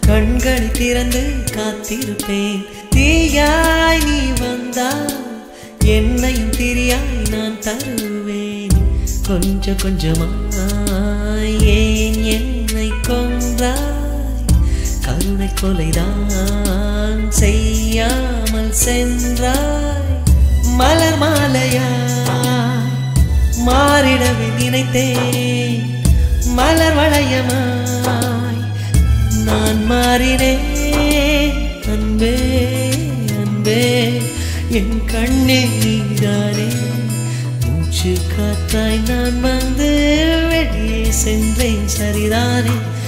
கண்களை திறந்து காத்திருப்பேன் தீயாய் நீ வந்தால் என்னையும் திரியாய் நான் தருவேன் கொஞ்சம் கொஞ்சமாய் ஏன் என்னை கொன்றாய் கருணை கொலைதான் செய்யாமல் சென்றாய் மலர் மாலையாய் மாறிடவே நினைத்தேன் மலர் வளையமாய் நான் மாறினேன் அன்பே அன்பே என் கண்ணே நீதானே மூச்சு காத்தாய் நான் வந்து வெளியே சென்றேன் சரிதானே